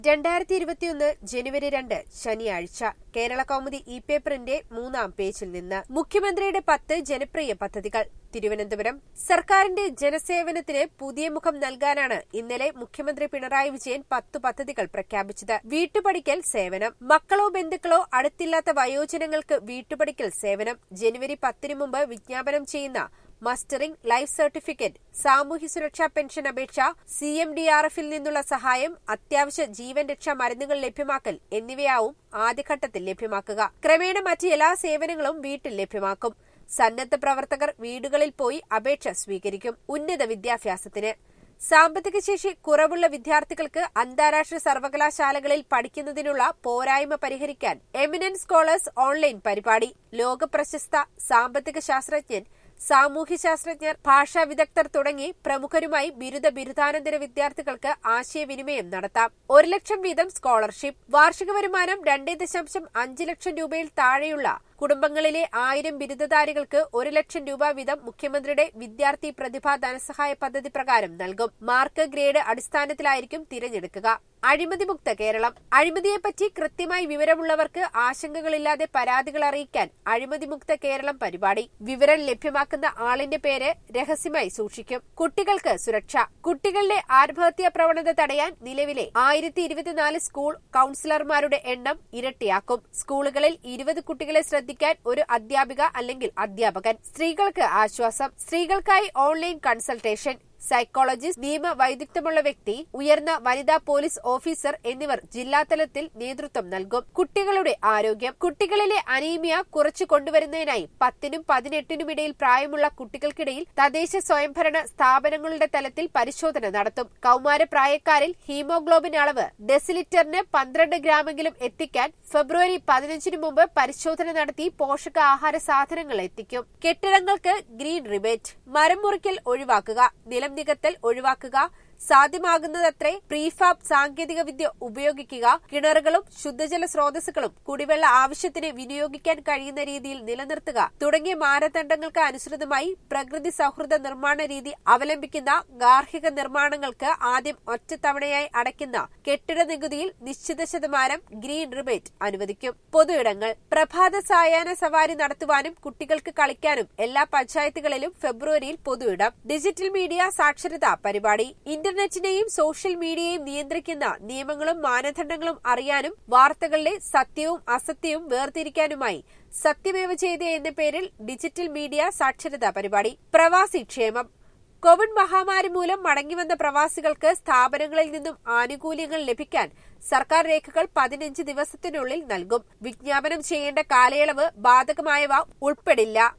രണ്ടായിരത്തി ഇരുപത്തിയൊന്ന് ജനുവരി രണ്ട് ശനിയാഴ്ച കേരള കൗമുദി ഇ പേപ്പറിന്റെ മൂന്നാം പേജിൽ നിന്ന് മുഖ്യമന്ത്രിയുടെ പത്ത് ജനപ്രിയ പദ്ധതികൾ തിരുവനന്തപുരം സർക്കാരിന്റെ ജനസേവനത്തിന് പുതിയ മുഖം നൽകാനാണ് ഇന്നലെ മുഖ്യമന്ത്രി പിണറായി വിജയൻ പത്തു പദ്ധതികൾ പ്രഖ്യാപിച്ചത് വീട്ടുപടിക്കൽ സേവനം മക്കളോ ബന്ധുക്കളോ അടുത്തില്ലാത്ത വയോജനങ്ങൾക്ക് വീട്ടുപടിക്കൽ സേവനം ജനുവരി പത്തിനു മുമ്പ് വിജ്ഞാപനം ചെയ്യുന്ന മസ്റ്ററിംഗ് ലൈഫ് സർട്ടിഫിക്കറ്റ് സാമൂഹ്യ സുരക്ഷാ പെൻഷൻ അപേക്ഷ സി എം ഡി ആർ എഫിൽ നിന്നുള്ള സഹായം അത്യാവശ്യ ജീവൻ രക്ഷാ മരുന്നുകൾ ലഭ്യമാക്കൽ എന്നിവയാവും ആദ്യഘട്ടത്തിൽ ലഭ്യമാക്കുക ക്രമേണ മറ്റ് എല്ലാ സേവനങ്ങളും വീട്ടിൽ ലഭ്യമാക്കും സന്നദ്ധ പ്രവർത്തകർ വീടുകളിൽ പോയി അപേക്ഷ സ്വീകരിക്കും ഉന്നത വിദ്യാഭ്യാസത്തിന് സാമ്പത്തിക ശേഷി കുറവുള്ള വിദ്യാർത്ഥികൾക്ക് അന്താരാഷ്ട്ര സർവകലാശാലകളിൽ പഠിക്കുന്നതിനുള്ള പോരായ്മ പരിഹരിക്കാൻ എമിനന്റ് സ്കോളേഴ്സ് ഓൺലൈൻ പരിപാടി ലോകപ്രശസ്ത സാമ്പത്തിക ശാസ്ത്രജ്ഞൻ സാമൂഹ്യ ശാസ്ത്രജ്ഞർ ഭാഷാ വിദഗ്ധർ തുടങ്ങി പ്രമുഖരുമായി ബിരുദ ബിരുദാനന്തര വിദ്യാർത്ഥികൾക്ക് ആശയവിനിമയം നടത്താം ഒരു ലക്ഷം വീതം സ്കോളർഷിപ്പ് വാർഷിക വരുമാനം രണ്ടേ ദശാംശം അഞ്ച് ലക്ഷം രൂപയിൽ താഴെയുള്ള കുടുംബങ്ങളിലെ ആയിരം ബിരുദധാരികൾക്ക് ഒരു ലക്ഷം രൂപ വീതം മുഖ്യമന്ത്രിയുടെ വിദ്യാർത്ഥി പ്രതിഭാ ധനസഹായ പദ്ധതി പ്രകാരം നൽകും മാർക്ക് ഗ്രേഡ് അടിസ്ഥാനത്തിലായിരിക്കും തിരഞ്ഞെടുക്കുക അഴിമതിമുക്ത കേരളം അഴിമതിയെപ്പറ്റി കൃത്യമായി വിവരമുള്ളവർക്ക് ആശങ്കകളില്ലാതെ പരാതികൾ അറിയിക്കാൻ അഴിമതിമുക്ത കേരളം പരിപാടി വിവരം ലഭ്യമാക്കുന്ന ആളിന്റെ പേര് രഹസ്യമായി സൂക്ഷിക്കും കുട്ടികൾക്ക് സുരക്ഷ കുട്ടികളുടെ ആത്മഹത്യാ പ്രവണത തടയാൻ നിലവിലെ ആയിരത്തി ഇരുപത്തിനാല് സ്കൂൾ കൌൺസിലർമാരുടെ എണ്ണം ഇരട്ടിയാക്കും സ്കൂളുകളിൽ ഇരുപത് കുട്ടികളെ ശ്രദ്ധിക്കാൻ ഒരു അധ്യാപിക അല്ലെങ്കിൽ അധ്യാപകൻ സ്ത്രീകൾക്ക് ആശ്വാസം സ്ത്രീകൾക്കായി ഓൺലൈൻ കൺസൾട്ടേഷൻ സൈക്കോളജിസ്റ്റ് നിയമ വൈദഗ്ധ്യമുള്ള വ്യക്തി ഉയർന്ന വനിതാ പോലീസ് ഓഫീസർ എന്നിവർ ജില്ലാതലത്തിൽ നേതൃത്വം നൽകും കുട്ടികളുടെ ആരോഗ്യം കുട്ടികളിലെ അനീമിയ കുറച്ചു കൊണ്ടുവരുന്നതിനായി പത്തിനും പതിനെട്ടിനുമിടയിൽ പ്രായമുള്ള കുട്ടികൾക്കിടയിൽ തദ്ദേശ സ്വയംഭരണ സ്ഥാപനങ്ങളുടെ തലത്തിൽ പരിശോധന നടത്തും കൌമാരപ്രായക്കാരിൽ ഹീമോഗ്ലോബിൻ അളവ് ഡെസിലിറ്ററിന് പന്ത്രണ്ട് ഗ്രാമെങ്കിലും എത്തിക്കാൻ ഫെബ്രുവരി പതിനഞ്ചിന് മുമ്പ് പരിശോധന നടത്തി പോഷകാഹാര സാധനങ്ങൾ എത്തിക്കും കെട്ടിടങ്ങൾക്ക് ഗ്രീൻ റിബേറ്റ് മരം മുറിക്കൽ ഒഴിവാക്കുക നിലം നികത്തൽ ഒഴിവാക്കുക സാധ്യമാകുന്നതത്രേ പ്രീഫാബ് സാങ്കേതിക വിദ്യ ഉപയോഗിക്കുക കിണറുകളും ശുദ്ധജല സ്രോതസ്സുകളും കുടിവെള്ള ആവശ്യത്തിന് വിനിയോഗിക്കാൻ കഴിയുന്ന രീതിയിൽ നിലനിർത്തുക തുടങ്ങിയ മാനദണ്ഡങ്ങൾക്ക് അനുസൃതമായി പ്രകൃതി സൌഹൃദ നിർമ്മാണ രീതി അവലംബിക്കുന്ന ഗാർഹിക നിർമ്മാണങ്ങൾക്ക് ആദ്യം ഒറ്റത്തവണയായി അടയ്ക്കുന്ന കെട്ടിട നികുതിയിൽ നിശ്ചിത ശതമാനം ഗ്രീൻ റിബേറ്റ് അനുവദിക്കും പൊതുയിടങ്ങൾ പ്രഭാത സായാഹ്ന സവാരി നടത്തുവാനും കുട്ടികൾക്ക് കളിക്കാനും എല്ലാ പഞ്ചായത്തുകളിലും ഫെബ്രുവരിയിൽ പൊതുയിടം ഡിജിറ്റൽ മീഡിയ സാക്ഷരതാ പരിപാടി ഇന്റർനെറ്റിനെയും സോഷ്യൽ മീഡിയയും നിയന്ത്രിക്കുന്ന നിയമങ്ങളും മാനദണ്ഡങ്ങളും അറിയാനും വാർത്തകളുടെ സത്യവും അസത്യവും വേർതിരിക്കാനുമായി സത്യമേവ ചെയ്ത എന്ന പേരിൽ ഡിജിറ്റൽ മീഡിയ സാക്ഷരതാ പരിപാടി പ്രവാസി ക്ഷേമം കോവിഡ് മഹാമാരി മൂലം മടങ്ങിവന്ന പ്രവാസികൾക്ക് സ്ഥാപനങ്ങളിൽ നിന്നും ആനുകൂല്യങ്ങൾ ലഭിക്കാൻ സർക്കാർ രേഖകൾ പതിനഞ്ച് ദിവസത്തിനുള്ളിൽ നൽകും വിജ്ഞാപനം ചെയ്യേണ്ട കാലയളവ് ബാധകമായവ ഉൾപ്പെടില്ല